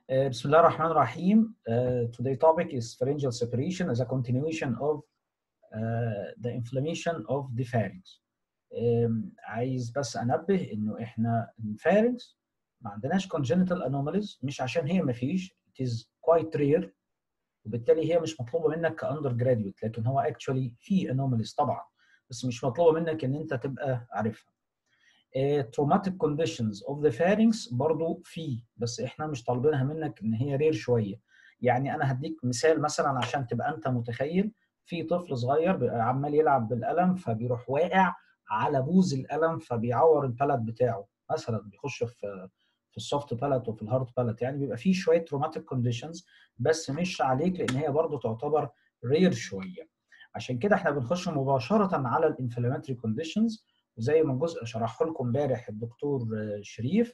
Uh, بسم الله الرحمن الرحيم. Uh, today topic is pharyngeal separation as a continuation of uh, the inflammation of the pharynx. Um, عايز بس انبه انه احنا الفارنكس ما عندناش congenital anomalies مش عشان هي ما فيش it is quite rare وبالتالي هي مش مطلوبه منك كاندر جراديويت لكن هو actually في anomalies طبعا بس مش مطلوبه منك ان انت تبقى عارفها. traumatic conditions of the pharynx برضو في بس احنا مش طالبينها منك ان هي رير شويه يعني انا هديك مثال مثلا عشان تبقى انت متخيل في طفل صغير عمال يلعب بالقلم فبيروح واقع على بوز القلم فبيعور البلد بتاعه مثلا بيخش في في السوفت بالات وفي الهارد بالات يعني بيبقى في شويه traumatic conditions بس مش عليك لان هي برضو تعتبر رير شويه عشان كده احنا بنخش مباشره على الانفلاماتري كونديشنز وزي ما جزء شرحه لكم امبارح الدكتور شريف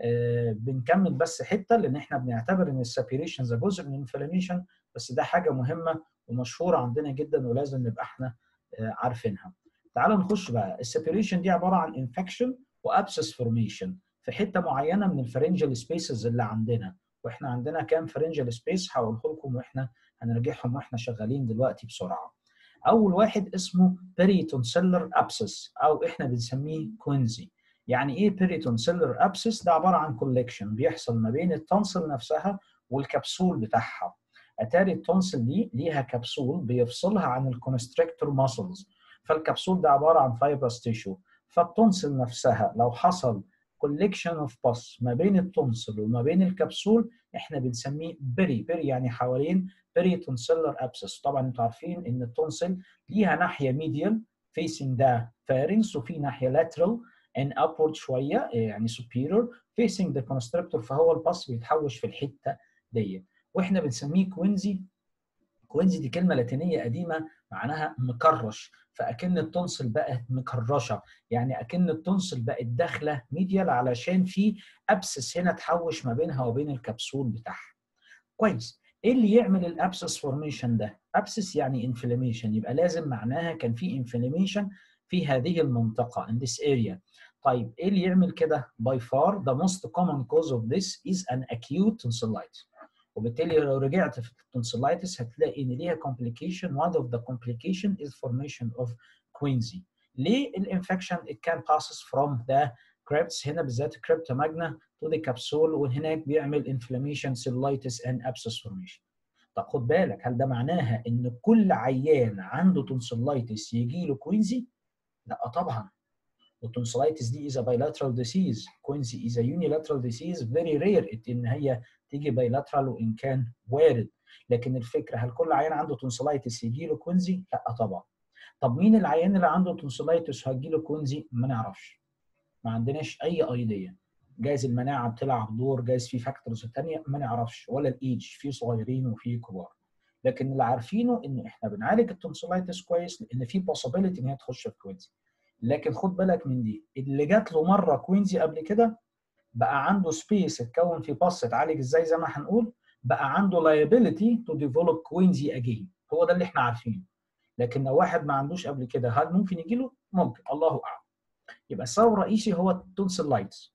بنكمل بس حته لان احنا بنعتبر ان السابيريشن ده جزء من الانفلاميشن بس ده حاجه مهمه ومشهوره عندنا جدا ولازم نبقى احنا عارفينها. تعالوا نخش بقى السابيريشن دي عباره عن انفكشن وابسس فورميشن في حته معينه من الفرنجل سبيسز اللي عندنا واحنا عندنا كام فرنجل سبيس هقوله لكم واحنا هنرجعهم واحنا شغالين دلوقتي بسرعه. اول واحد اسمه بيريتونسيلر ابسس او احنا بنسميه كوينزي يعني ايه بيريتونسيلر ابسس ده عباره عن كولكشن بيحصل ما بين التونسل نفسها والكبسول بتاعها اتاري التونسل دي ليها كبسول بيفصلها عن الكونستريكتور ماسلز فالكبسول ده عباره عن فايبرس تيشو فالتونسل نفسها لو حصل كولكشن اوف باس ما بين التونسل وما بين الكبسول احنا بنسميه بيري بيري يعني حوالين بيريتونسيلر ابسس طبعا انتوا عارفين ان التونسل ليها ناحيه ميديال فيسنج ذا فارنس وفي ناحيه لاترال ان ابورد شويه يعني superior فيسنج ذا كونستركتور فهو الباس بيتحوش في الحته دي واحنا بنسميه كوينزي كوينزي دي كلمه لاتينيه قديمه معناها مكرش فاكن التونسل بقت مكرشه يعني اكن التونسل بقت داخله ميديال علشان في ابسس هنا تحوش ما بينها وبين الكبسول بتاعها كويس ايه اللي يعمل الابسس فورميشن ده ابسس يعني انفلاميشن يبقى لازم معناها كان في انفلاميشن في هذه المنطقه in this area طيب ايه اللي يعمل كده by far the most common cause of this is an acute tonsillitis وبالتالي لو رجعت في التونسيلايتس هتلاقي ان ليها complication one of the complication is formation of quinsy ليه الانفكشن it can passes from the crypts هنا بالذات crypta magna to the capsule وهناك بيعمل inflammation cellulitis and abscess formation طب خد بالك هل ده معناها ان كل عيان عنده تونسيلايتس يجي له كوينزي؟ لا طبعا والتونسيلايتس دي is a bilateral disease كوينزي is a unilateral disease very rare ان هي تيجي bilateral وان كان وارد لكن الفكره هل كل عيان عنده تونسيلايتس يجي له كوينزي؟ لا طبعا طب مين العيان اللي عنده تونسيلايتس وهتجي له كوينزي؟ ما نعرفش ما عندناش اي ايديا جايز المناعه بتلعب دور جايز في فاكتورز ثانيه ما نعرفش ولا الايدج في صغيرين وفي كبار لكن اللي عارفينه ان احنا بنعالج التونسيلايتس كويس لان في possibility ان هي تخش في كوينزي لكن خد بالك من دي اللي جات له مره كوينزي قبل كده بقى عنده سبيس اتكون في باس اتعالج ازاي زي ما هنقول بقى عنده liability to develop كوينزي again هو ده اللي احنا عارفينه لكن لو واحد ما عندوش قبل كده هل ممكن يجي له؟ ممكن الله اعلم يبقى السبب الرئيسي هو التونسيلايتس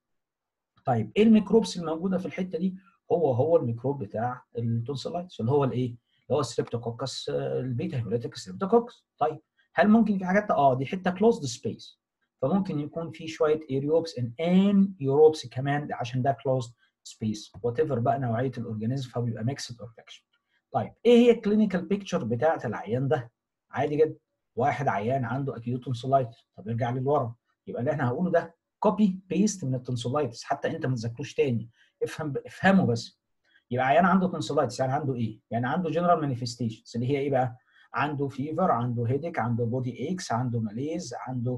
طيب ايه الميكروبس الموجوده في الحته دي هو هو الميكروب بتاع التونسيلايتس اللي هو الايه اللي هو الستريبتوكوكس البيتا هيموليتيك ستريبتوكوكس طيب هل ممكن في حاجات اه دي حته كلوزد سبيس فممكن يكون في شويه ايريوبس ان ان يوروبس كمان عشان ده كلوزد سبيس وات ايفر بقى نوعيه الاورجانيزم فبيبقى ميكسد انفكشن طيب ايه هي الكلينيكال بيكتشر بتاعه العيان ده عادي جدا واحد عيان عنده اكيوت تونسيلايتس طب ارجع للورا يبقى اللي احنا هنقوله ده كوبي بيست من التونسيلايتس حتى انت ما تذاكروش تاني افهم افهمه بس يبقى عيان عنده تونسيلايتس يعني عنده ايه؟ يعني عنده جنرال مانيفستيشنز اللي هي ايه بقى؟ عنده فيفر عنده هيديك عنده بودي ايكس عنده ماليز عنده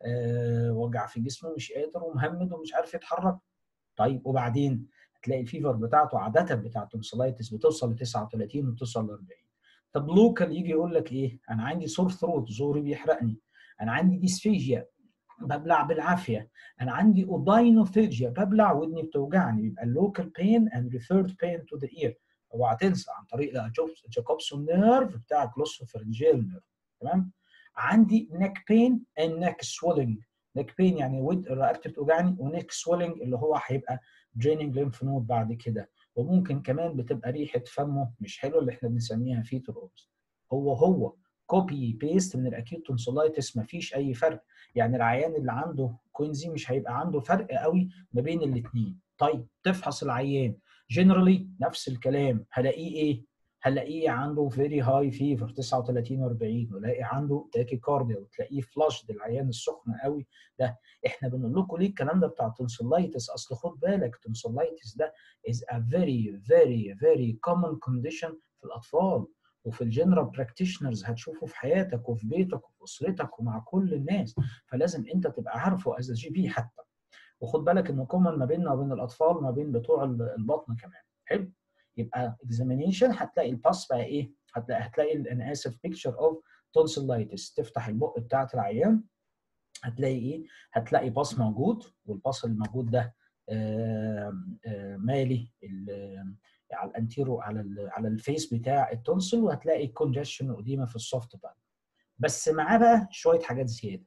آه وجع في جسمه مش قادر ومهمد ومش عارف يتحرك طيب وبعدين هتلاقي الفيفر بتاعته عاده بتاع التونسيلايتس بتوصل ل 39 وتوصل ل 40 طب لوكال يجي يقول لك ايه؟ انا عندي سور ثروت زوري بيحرقني انا عندي ديسفيجيا ببلع بالعافيه انا عندي اوداينوفيجيا ببلع ودني بتوجعني يبقى اللوكال بين اند ريفيرد بين تو ذا اير اوعى تنسى عن طريق جاكوبسون نيرف بتاع جلوسوفرنجيال نيرف تمام عندي نيك بين اند نيك سويلنج نيك بين يعني ود رقبتي بتوجعني ونيك سويلنج اللي هو هيبقى دريننج ليمف نود بعد كده وممكن كمان بتبقى ريحه فمه مش حلوه اللي احنا بنسميها فيتور اوبس هو هو كوبي بيست من الاكيوت تونسولايتس مفيش اي فرق يعني العيان اللي عنده كوينزي مش هيبقى عنده فرق قوي ما بين الاثنين طيب تفحص العيان جنرالي نفس الكلام هلاقيه ايه هلاقيه عنده فيري هاي فيفر 39 و40 ولاقي عنده تاكي كارديا وتلاقيه فلاش العيان السخن قوي ده احنا بنقول لكم ليه الكلام ده بتاع التونسلايتس اصل خد بالك التونسلايتس ده is a very very very common condition في الاطفال وفي الجنرال براكتيشنرز هتشوفه في حياتك وفي بيتك وفي اسرتك ومع كل الناس فلازم انت تبقى عارفه از جي بي حتى وخد بالك انه كومن ما بيننا وبين الاطفال ما بين بتوع البطن كمان حلو يبقى اكزامينيشن هتلاقي الباس بقى ايه هتلاقي هتلاقي انا اسف بيكتشر اوف تونسلايتس تفتح البق بتاعت العيان هتلاقي ايه هتلاقي باس موجود والباس اللي موجود ده آآ آآ مالي على الانتيرو على على الفيس بتاع التونسل وهتلاقي كونجشن واديمه في السوفت بقى بس معاه بقى شويه حاجات زياده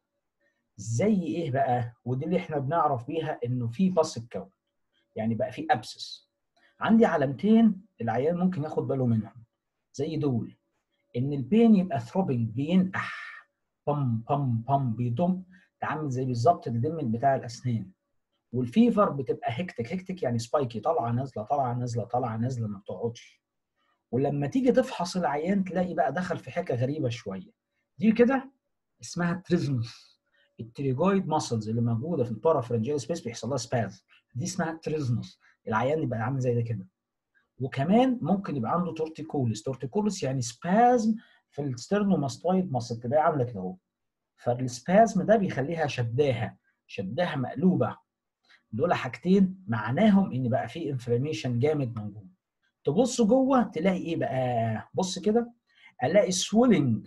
زي ايه بقى ودي اللي احنا بنعرف بيها انه في باس اتكون يعني بقى في ابسس عندي علامتين العيان ممكن ياخد باله منهم زي دول ان البين يبقى ثروبنج بينقح بام بام بام بيضم ده عامل زي بالظبط الدم بتاع الاسنان والفيفر بتبقى هكتك هكتك يعني سبايكي طالعه نازله طالعه نازله طالعه نازله ما بتقعدش ولما تيجي تفحص العيان تلاقي بقى دخل في حاجه غريبه شويه دي كده اسمها تريزنس التريجويد ماسلز اللي موجوده في البارافرنجيال سبيس بيحصل لها سباز دي اسمها تريزنس العيان يبقى عامل زي ده كده وكمان ممكن يبقى عنده تورتيكوليس تورتيكوليس يعني سبازم في السترنوماستويد ماسل تبقى عامله كده اهو فالسبازم ده بيخليها شداها شداها مقلوبه دول حاجتين معناهم ان بقى في انفلاميشن جامد موجود تبص جوه تلاقي ايه بقى بص كده الاقي سويلنج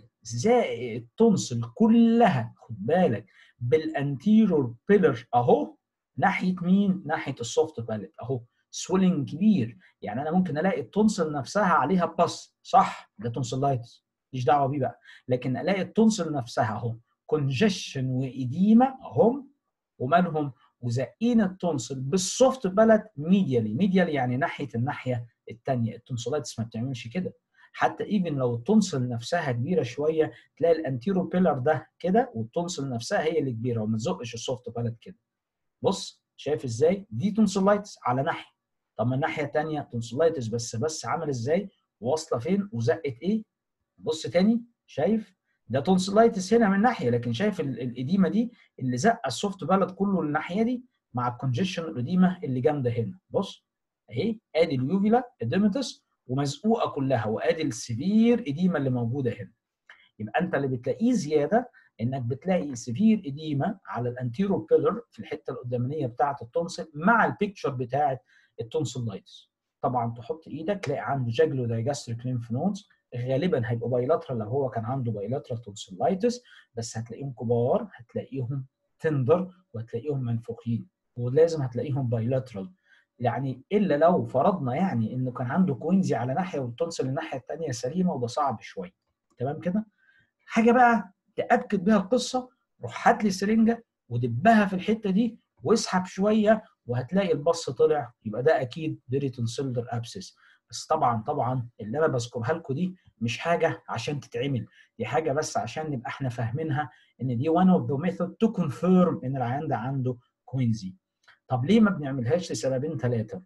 زي التونسل كلها خد بالك بالانتيرور بيلر اهو ناحيه مين ناحيه السوفت باليت اهو سويلنج كبير يعني انا ممكن الاقي التونسل نفسها عليها باس صح ده تونسلايتس مش دعوه بيه بقى لكن الاقي التونسل نفسها اهو كونجشن واديمه اهم ومالهم وزقين التونسل بالسوفت بلد ميديالي ميديالي يعني ناحيه الناحيه الثانيه التونسلايتس ما بتعملش كده حتى ايفن لو التونسل نفسها كبيره شويه تلاقي الانتيرو بيلر ده كده والتونسل نفسها هي اللي كبيره وما تزقش السوفت بلد كده بص شايف ازاي دي تونسلايتس على ناحيه طب من الناحيه الثانيه تونسلايتس بس بس عمل ازاي واصله فين وزقت ايه بص تاني شايف ده تونسلايتس هنا من ناحيه لكن شايف الاديمه دي اللي زق السوفت بلد كله الناحيه دي مع الكونجيشن الاديمه اللي جامده هنا بص اهي ادي اليوفيلا اديمتس ومزقوقه كلها وادي السيفير اديمه اللي موجوده هنا يبقى انت اللي بتلاقيه زياده انك بتلاقي سيفير اديمه على الانتيرو بيلر في الحته القدامانيه بتاعه التونسل مع البيكتشر بتاعه التونسلايتس طبعا تحط ايدك تلاقي عنده جاجلو دايجاستريك ليمف نودز غالبا هيبقوا بايلاترال لو هو كان عنده بايلاترال تونسلايتس بس هتلاقيهم كبار هتلاقيهم تندر وهتلاقيهم منفوخين ولازم هتلاقيهم بايلاترال يعني الا لو فرضنا يعني انه كان عنده كوينزي على ناحيه والتونسل الناحيه الثانيه سليمه وده صعب شويه تمام كده حاجه بقى تاكد بيها القصه روح هات لي سرنجه ودبها في الحته دي واسحب شويه وهتلاقي البص طلع يبقى ده اكيد بيريتون سيلدر ابسس بس طبعا طبعا اللي انا بذكرها لكم دي مش حاجه عشان تتعمل دي حاجه بس عشان نبقى احنا فاهمينها ان دي one of the method to confirm ان العيان ده عنده كوينزي طب ليه ما بنعملهاش لسببين ثلاثه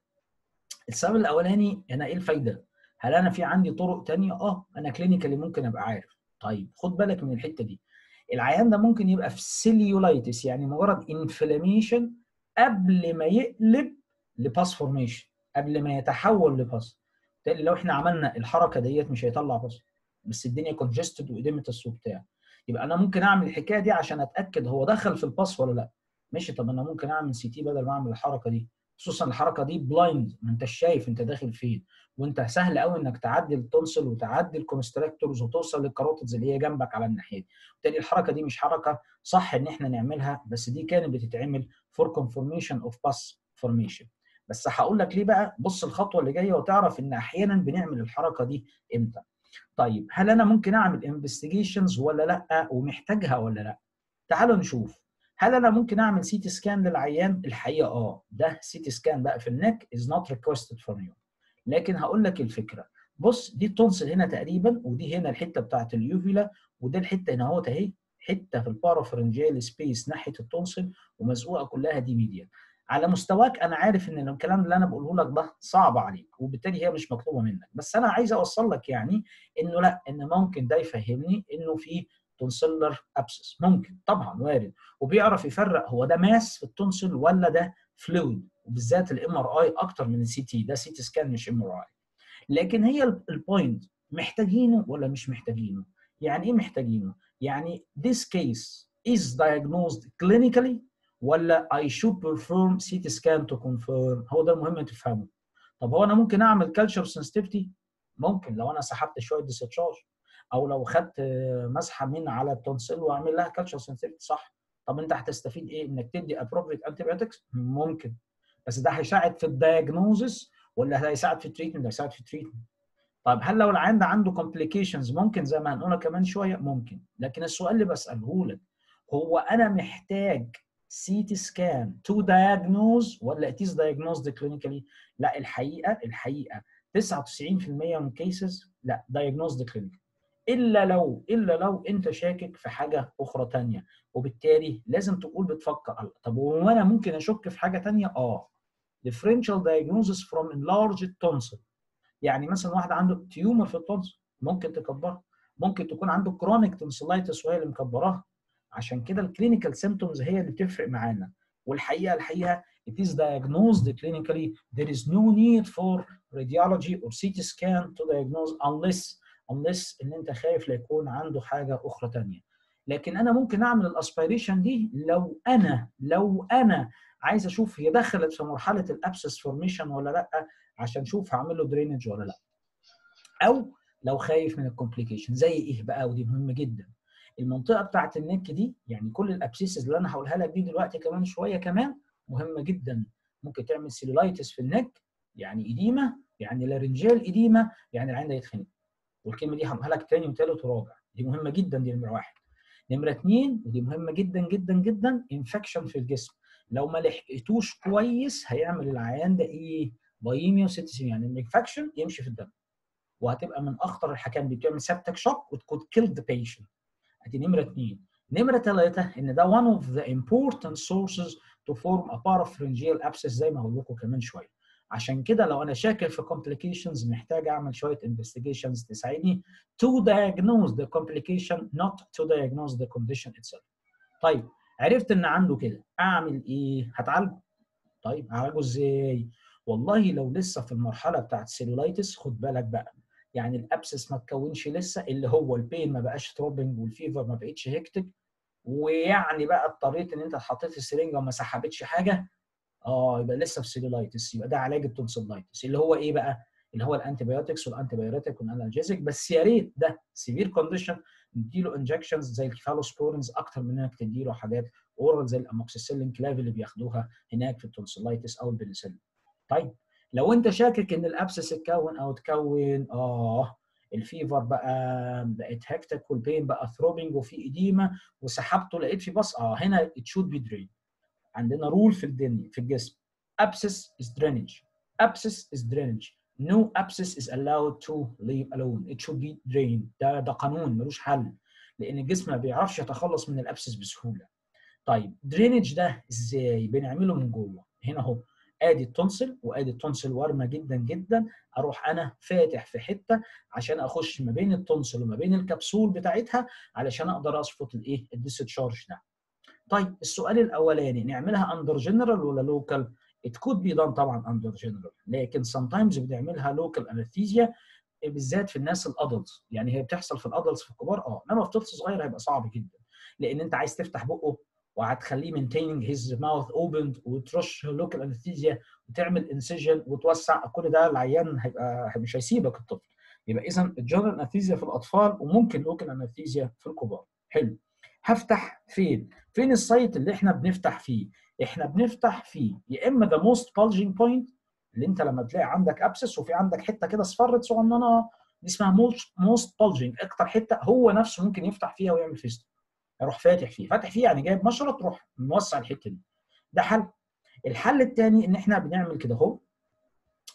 السبب الاولاني انا ايه الفايده هل انا في عندي طرق تانية اه انا كلينيكالي ممكن ابقى عارف طيب خد بالك من الحته دي العيان ده ممكن يبقى في سيليولايتس يعني مجرد انفلاميشن قبل ما يقلب لباس فورميشن قبل ما يتحول لباس بالتالي لو احنا عملنا الحركه ديت مش هيطلع باس بس الدنيا كونجستد واديمتس وبتاع يبقى انا ممكن اعمل الحكايه دي عشان اتاكد هو دخل في الباس ولا لا ماشي طب انا ممكن اعمل سي تي بدل ما اعمل الحركه دي خصوصا الحركه دي بلايند ما انتش شايف انت داخل فين وانت سهل قوي انك تعدي التونسل وتعدي الكونستراكتورز وتوصل للكاروتيدز اللي هي جنبك على الناحيه دي بالتالي الحركه دي مش حركه صح ان احنا نعملها بس دي كانت بتتعمل فور كونفورميشن اوف باس فورميشن بس هقول لك ليه بقى بص الخطوه اللي جايه وتعرف ان احيانا بنعمل الحركه دي امتى طيب هل انا ممكن اعمل انفستيجيشنز ولا لا ومحتاجها ولا لا تعالوا نشوف هل انا ممكن اعمل سي تي سكان للعيان الحقيقه اه ده سي تي سكان بقى في النك از نوت ريكويستد فروم يو لكن هقول لك الفكره بص دي التونسل هنا تقريبا ودي هنا الحته بتاعت اليوفيلا وده الحته هنا اهوت اهي حته في البارافرنجيال سبيس ناحيه التونسل ومزقوقه كلها دي ميديا على مستواك انا عارف ان الكلام اللي انا بقوله لك ده صعب عليك وبالتالي هي مش مطلوبه منك بس انا عايز اوصل لك يعني انه لا ان ممكن ده يفهمني انه في تونسلر ابسس ممكن طبعا وارد وبيعرف يفرق هو ده ماس في التونسل ولا ده فلويد وبالذات الام ار اي اكتر من السي تي ده سي تي سكان مش ام ار اي لكن هي البوينت محتاجينه ولا مش محتاجينه يعني ايه محتاجينه يعني this case is diagnosed clinically ولا I should perform CT scan to confirm هو ده المهم تفهمه طب هو انا ممكن اعمل culture sensitivity ممكن لو انا سحبت شويه ديسشارج او لو خدت مسحه من على التونسيل واعمل لها culture sensitivity صح طب انت هتستفيد ايه انك تدي appropriate antibiotics ممكن بس ده هيساعد في الدايجنوزس ولا هيساعد في التريتمنت هيساعد في التريتمنت طيب هل لو العيان ده عنده complications ممكن زي ما هنقولها كمان شويه ممكن لكن السؤال اللي بساله لك هو انا محتاج سي تي سكان تو diagnose ولا it is diagnosed clinically لا الحقيقه الحقيقه 99% من cases لا diagnosed clinically الا لو الا لو انت شاكك في حاجه اخرى ثانيه وبالتالي لازم تقول بتفكر طب وانا ممكن اشك في حاجه ثانيه اه differential diagnosis from enlarged tonsil يعني مثلا واحد عنده تيومر في التونسل ممكن تكبرها ممكن تكون عنده كرونيك تونسلايتس وهي اللي مكبراها عشان كده الكلينيكال سيمتومز هي اللي بتفرق معانا والحقيقه الحقيقه it is diagnosed clinically there is no need for radiology or CT scan to diagnose unless unless ان انت خايف لا يكون عنده حاجه اخرى ثانيه لكن انا ممكن اعمل الاسبيريشن دي لو انا لو انا عايز اشوف هي دخلت في مرحله الابسس فورميشن ولا لا عشان اشوف هعمل له درينج ولا لا او لو خايف من الكومبليكيشن زي ايه بقى ودي مهمه جدا المنطقه بتاعت النك دي يعني كل الابسيسز اللي انا هقولها لك دي دلوقتي كمان شويه كمان مهمه جدا ممكن تعمل سيلولايتس في النك يعني اديمه يعني لارنجال اديمه يعني العين ده يتخنق والكلمه دي هقولها لك تاني وثالث ورابع دي مهمه جدا دي نمره واحد نمره اثنين ودي مهمه جدا جدا جدا انفكشن في الجسم لو ما لحقتوش كويس هيعمل العيان ده ايه؟ بايميا وسيتيسيميا يعني الانفكشن يمشي في الدم وهتبقى من اخطر الحكام دي بتعمل سبتك شوك وتكون كيل ذا بيشنت ادي نمره اثنين نمره ثلاثه ان ده one of the important sources to form a parapharyngeal abscess زي ما هقول لكم كمان شويه عشان كده لو انا شاكل في complications محتاج اعمل شويه investigations تساعدني to diagnose the complication not to diagnose the condition itself. طيب عرفت ان عنده كده اعمل ايه؟ هتعالجه. طيب هعالجه ازاي؟ والله لو لسه في المرحله بتاعت سيلولايتس خد بالك بقى يعني الابسس ما اتكونش لسه اللي هو البين ما بقاش تروبنج والفيفر ما بقتش هيكتك ويعني بقى اضطريت ان انت حطيت السرنجه وما سحبتش حاجه اه يبقى لسه في سيلولايتس يبقى ده علاج التونسلايتس اللي هو ايه بقى؟ اللي هو الانتي بايوتكس والانتي بايوتيك والانالجيزيك بس يا ريت ده سيفير كونديشن نديله انجكشنز زي الكيفالوسبورينز اكتر من انك تديله حاجات اورال زي الاموكسيسيلين كلاف اللي بياخدوها هناك في التونسلايتس او البنسلين. طيب لو انت شاكك ان الابسس اتكون او اتكون اه الفيفر بقى بقت هكتك والبين بقى ثروبنج وفي اديمه وسحبته لقيت في بص اه هنا ات شود بي درين عندنا رول في الدنيا في الجسم abscess is drainage abscess is drainage no abscess is allowed to leave alone it should be drained ده ده قانون ملوش حل لان الجسم ما بيعرفش يتخلص من الابسس بسهوله طيب درينج ده ازاي بنعمله من جوه هنا اهو ادي التونسل وادي التونسل وارمه جدا جدا اروح انا فاتح في حته عشان اخش ما بين التونسل وما بين الكبسول بتاعتها علشان اقدر اصفط الايه الديسشارج ده طيب السؤال الاولاني نعملها اندر جنرال ولا لوكال it could be done طبعا اندر جنرال لكن sometimes بنعملها لوكال انستيزيا بالذات في الناس الادلتس يعني هي بتحصل في الادلتس في الكبار اه انما في طفل صغير هيبقى صعب جدا لان انت عايز تفتح بقه وهتخليه maintaining his mouth opened وترش لوكال انستيزيا وتعمل انسجن وتوسع كل ده العيان هيبقى مش هيسيبك الطفل يبقى اذا الجنرال انستيزيا في الاطفال وممكن لوكال انستيزيا في الكبار حلو هفتح فين؟ فين السايت اللي احنا بنفتح فيه؟ احنا بنفتح فيه يا اما ذا موست bulging بوينت اللي انت لما تلاقي عندك ابسس وفي عندك حته كده اصفرت صغننه دي اسمها موست bulging اكتر حته هو نفسه ممكن يفتح فيها ويعمل فيستول اروح فاتح فيه فاتح فيه يعني جايب مشرط تروح موسع الحته دي ده حل الحل الثاني ان احنا بنعمل كده اهو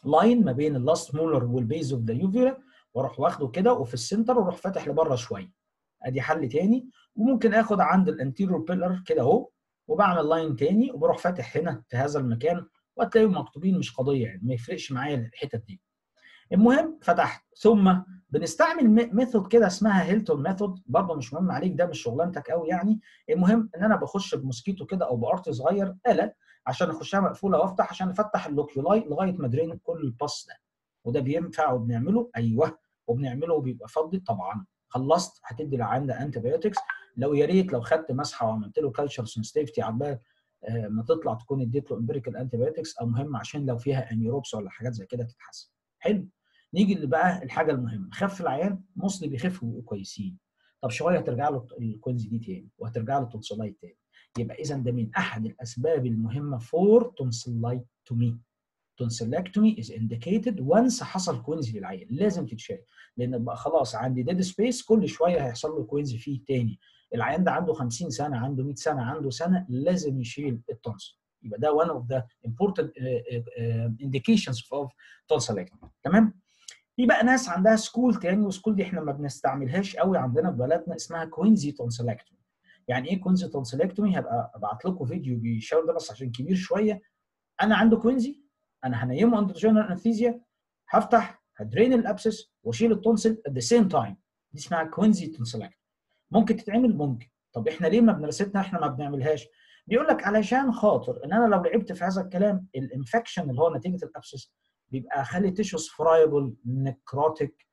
لاين ما بين اللاست مولر والبيز اوف ذا يوفيلا واروح واخده كده وفي السنتر واروح فاتح لبره شويه ادي حل تاني وممكن اخد عند الانتيريور بيلر كده اهو وبعمل لاين تاني وبروح فاتح هنا في هذا المكان وهتلاقيهم مكتوبين مش قضيه يعني ما يفرقش معايا الحتت دي المهم فتحت ثم بنستعمل ميثود كده اسمها هيلتون ميثود برضه مش مهم عليك ده مش شغلانتك قوي يعني المهم ان انا بخش بموسكيتو كده او بارت صغير اله عشان اخشها مقفوله وافتح عشان افتح اللوكيولاي لغايه ما درين كل الباص ده وده بينفع وبنعمله ايوه وبنعمله وبيبقى فضي طبعا خلصت هتدي العيان ده انتي بايوتكس لو يا ريت لو خدت مسحه وعملت له كالتشر سنسيتيفيتي عبال ما تطلع تكون اديت له امبيريكال انتي بايوتكس او مهم عشان لو فيها انيروبس ولا حاجات زي كده تتحسن حلو نيجي اللي بقى الحاجه المهمه خف العيان مصلي بيخفوا ويبقوا كويسين طب شويه هترجع له الكوينز دي تاني وهترجع له تونسلايت تاني يبقى اذا ده من احد الاسباب المهمه فور تونسلايتومي تونسيلاكتومي از انديكيتد وانس حصل كوينز للعيان لازم تتشال لان بقى خلاص عندي ديد سبيس كل شويه هيحصل له كوينز فيه تاني العيان ده عنده 50 سنه عنده 100 سنه عنده سنه لازم يشيل التونسل يبقى ده one of the important uh, uh, indications of tonsillectomy تمام في بقى ناس عندها سكول تاني وسكول دي احنا ما بنستعملهاش قوي عندنا في بلدنا اسمها كوينزي تونسيلاكتومي يعني ايه كوينزي تونسيلاكتومي هبقى ابعت لكم فيديو بيشاور ده بس عشان كبير شويه انا عنده كوينزي انا هنيمه اندر جنرال انستيزيا هفتح هدرين الابسس واشيل التونسل ات ذا سيم تايم دي اسمها كوينزي تونسيلاكتومي ممكن تتعمل ممكن طب احنا ليه ما بنرستنا احنا ما بنعملهاش بيقول لك علشان خاطر ان انا لو لعبت في هذا الكلام الانفكشن اللي هو نتيجه الابسس بيبقى خلي تيشوز فرايبل نكروتيك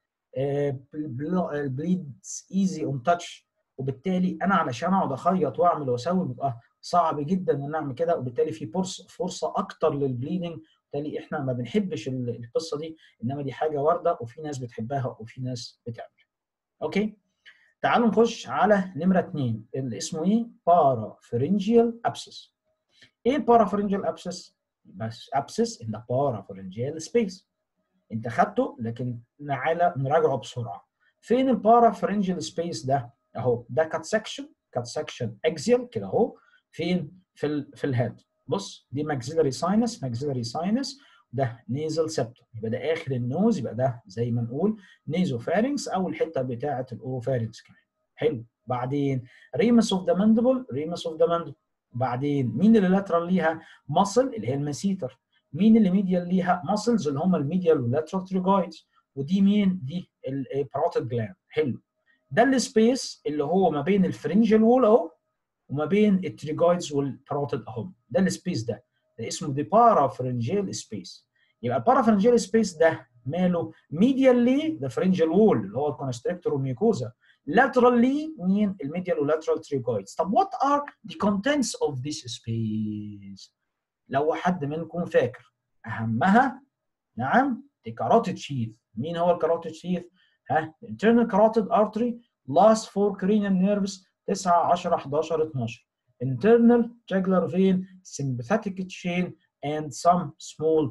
بليدز ايزي اون تاتش وبالتالي انا علشان اقعد اخيط واعمل واسوي بيبقى صعب جدا ان اعمل كده وبالتالي في فرصه فرصه اكتر للبليدنج بالتالي احنا ما بنحبش القصه دي انما دي حاجه وارده وفي ناس بتحبها وفي ناس بتعمل اوكي تعالوا نخش على نمره اثنين اللي اسمه ايه؟ بارافرنجيال ابسس. ايه البارافرنجيال ابسس؟ بس ابسس ان ذا بارافرنجيال سبيس. انت خدته لكن تعالى نراجعه بسرعه. فين البارافرنجيال سبيس ده؟ اهو ده كات سكشن كات سكشن اكزيال كده اهو فين؟ في ال في الهيد. بص دي ماكسيلاري ساينس ماكسيلاري ساينس ده نيزل سبتم يبقى ده اخر النوز يبقى ده زي ما نقول نيزو فارنكس او الحته بتاعه الاوروفارنكس كمان حلو بعدين ريمس اوف ذا ماندبل ريمس اوف ذا ماندبل بعدين مين اللي لاترال ليها ماسل اللي هي المسيتر مين اللي ميديال ليها ماسلز اللي هم الميديال واللاترال تريجويدز ودي مين دي الباروتيد جلاند حلو ده السبيس اللي هو ما بين الفرنجل وول اهو وما بين التريجويدز والباروتيد اهو ده السبيس ده ده اسمه دي بارافرنجيال سبيس يبقى البارافرنجيال سبيس ده ماله ميديالي ذا فرنجال وول اللي هو الكونستريكتور والميوكوزا laterally مين الميديال واللاترال تريجويدز طب what are the contents of this space لو حد منكم فاكر اهمها نعم دي كاروتيد شيث مين هو الكاروتيد شيث ها internal carotid artery last four cranial nerves 9 10 11 12 internal jugular vein sympathetic chain and some small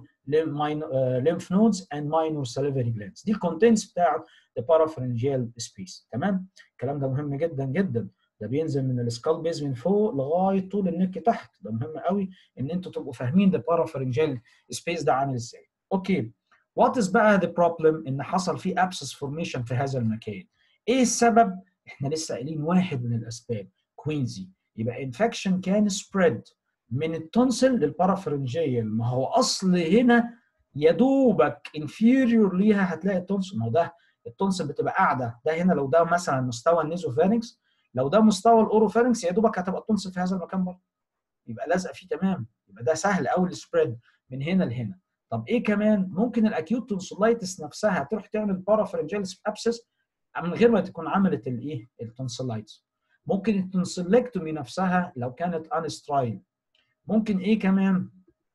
lymph nodes and minor salivary glands دي الكونتنتس بتاعت البارافرنجيال سبيس تمام الكلام ده مهم جدا جدا ده بينزل من السكال بيز من فوق لغايه طول النك تحت ده مهم قوي ان انتوا تبقوا فاهمين ده بارافرنجيال سبيس ده عامل ازاي اوكي وات از بقى ذا بروبلم ان حصل فيه ابسس فورميشن في هذا المكان ايه السبب احنا لسه قايلين واحد من الاسباب كوينزي يبقى انفكشن كان سبريد من التونسل للبارافرنجيال ما هو اصل هنا يا دوبك انفيريور ليها هتلاقي التونسل ما هو ده التونسل بتبقى قاعده ده هنا لو ده مثلا مستوى النيزوفارنكس لو ده مستوى الاوروفارنكس يا دوبك هتبقى التونسل في هذا المكان برضه يبقى لازقه فيه تمام يبقى ده سهل قوي السبريد من هنا لهنا طب ايه كمان ممكن الاكيوت تونسلايتس نفسها تروح تعمل بارافرنجيال ابسس من غير ما تكون عملت الايه التونسلايتس ممكن التونسلكتومي نفسها لو كانت انسترايل ممكن ايه كمان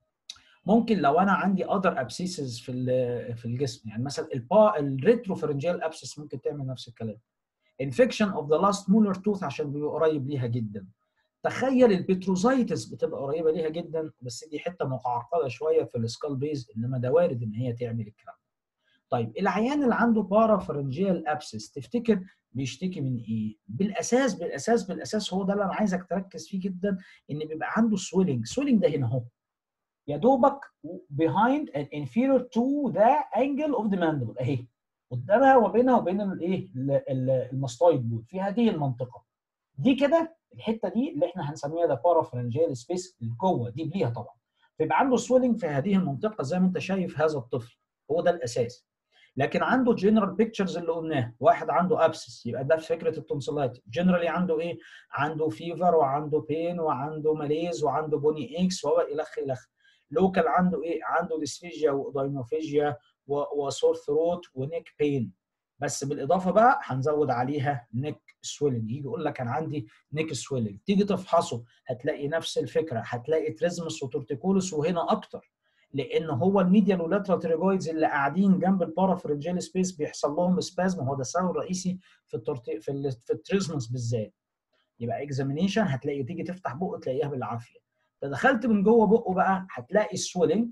ممكن لو انا عندي اذر ابسيسز في في الجسم يعني مثلا البا الريتروفرنجيال ابسس ممكن تعمل نفس الكلام انفكشن اوف ذا لاست مولر توث عشان بيبقى قريب ليها جدا تخيل البتروزايتس بتبقى قريبه ليها جدا بس دي حته متعقده شويه في السكال بيز انما ده وارد ان هي تعمل الكلام طيب العيان اللي عنده بارافرنجيال ابسس تفتكر بيشتكي من ايه؟ بالاساس بالاساس بالاساس هو ده اللي انا عايزك تركز فيه جدا ان بيبقى عنده سويلنج، سويلنج ده هنا اهو. يا دوبك behind and inferior to the angle of the mandible اهي قدامها وبينها وبين الايه الماستويد بول في هذه المنطقه دي كده الحته دي اللي احنا هنسميها ده بارافرنجيال سبيس جوه دي ليها طبعا فيبقى عنده سويلنج في هذه المنطقه زي ما انت شايف هذا الطفل هو ده الاساس لكن عنده جنرال بيكتشرز اللي قلناه واحد عنده ابسس يبقى ده فكره التونسلايت جنرالي عنده ايه عنده فيفر وعنده بين وعنده ماليز وعنده بوني اكس وهو الخ الخ لوكال عنده ايه عنده ديسفيجيا وداينوفيجيا وسور ثروت ونيك بين بس بالاضافه بقى هنزود عليها نيك سويلنج يجي يقول لك انا عندي نيك سويلنج تيجي تفحصه هتلاقي نفس الفكره هتلاقي تريزمس وتورتيكولوس وهنا اكتر لان هو الميديال ولاترال تريجويدز اللي قاعدين جنب البارافرنجيال سبيس بيحصل لهم سبازم هو ده السبب الرئيسي في التورتي في, ال... في التريزمس بالذات يبقى اكزامينيشن هتلاقي تيجي تفتح بقه تلاقيها بالعافيه فدخلت من جوه بقه بقى هتلاقي السويلنج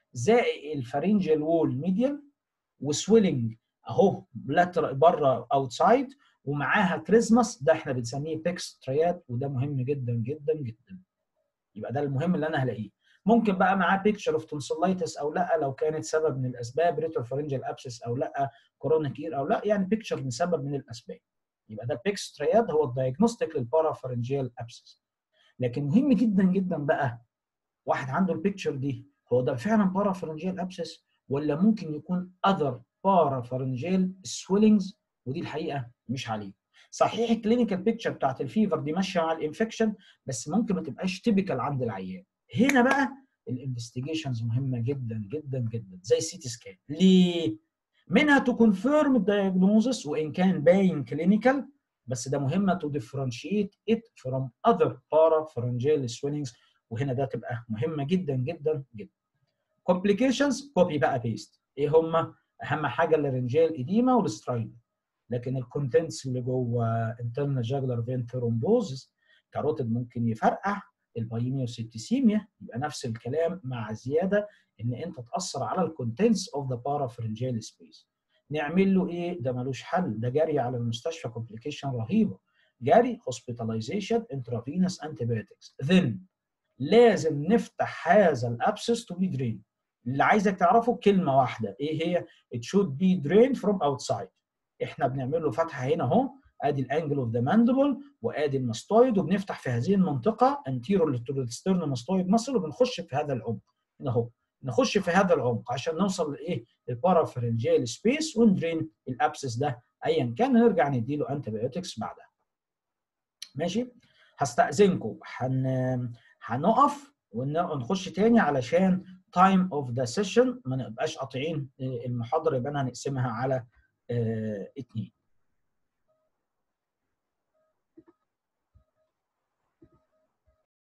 زائق الفارنجيال وول ميديال وسويلنج اهو لاتر بره اوتسايد ومعاها تريزمس ده احنا بنسميه بيكس تريات وده مهم جدا جدا جدا يبقى ده المهم اللي انا هلاقيه ممكن بقى معاه بيكتشر اوف تونسلايتس او لا لو كانت سبب من الاسباب ريتروفارنجال ابسس او لا كورونيك اير او لا يعني بيكتشر من سبب من الاسباب يبقى ده بيكس ترياد هو الدايجنوستيك للبارافارنجيال ابسس لكن مهم جدا جدا بقى واحد عنده البيكتشر دي هو ده فعلا بارافارنجيال ابسس ولا ممكن يكون اذر بارافارنجيال سويلنجز ودي الحقيقه مش عليه صحيح الكلينيكال بيكتشر بتاعت الفيفر دي ماشيه مع الانفكشن بس ممكن ما تبقاش تيبيكال عند العيان هنا بقى الانفستيجيشنز مهمه جدا جدا جدا زي السي تي سكان ليه منها تو كونفيرم الدايجنوزس وان كان باين كلينيكال بس ده مهمه تو ديفرنشيت ات فروم اذر بارافرنجيال سويلنجز وهنا ده تبقى مهمه جدا جدا جدا كومبليكيشنز كوبي بقى بيست ايه هم اهم حاجه اللارنجيال اديما والسترايد لكن الكونتنتس اللي جوه انترنال جاجلر فين ثرومبوزس كاروتيد ممكن يفرقع البايميا والسبتيسيميا يبقى نفس الكلام مع زياده ان انت تاثر على الكونتنتس اوف ذا بارافرنجيال سبيس نعمل له ايه ده ملوش حل ده جري على المستشفى كومبليكيشن رهيبه جري هوسبيتاليزيشن انترافينوس انتيبيوتكس ذن لازم نفتح هذا الابسس تو بي درين اللي عايزك تعرفه كلمه واحده ايه هي it should be drained from outside احنا بنعمل له فتحه هنا اهو ادي الانجل اوف ذا ماندبل وادي الماستويد وبنفتح في هذه المنطقه انتيرو للسترنو ماستويد ماسل وبنخش في هذا العمق هنا اهو نخش في هذا العمق عشان نوصل لايه البارافرنجيال سبيس وندرين الابسس ده ايا كان نرجع نديله انتيبيوتكس بعدها ماشي هستاذنكم هن هنقف ونخش تاني علشان تايم اوف ذا سيشن ما نبقاش قاطعين المحاضره يبقى هنقسمها على اتنين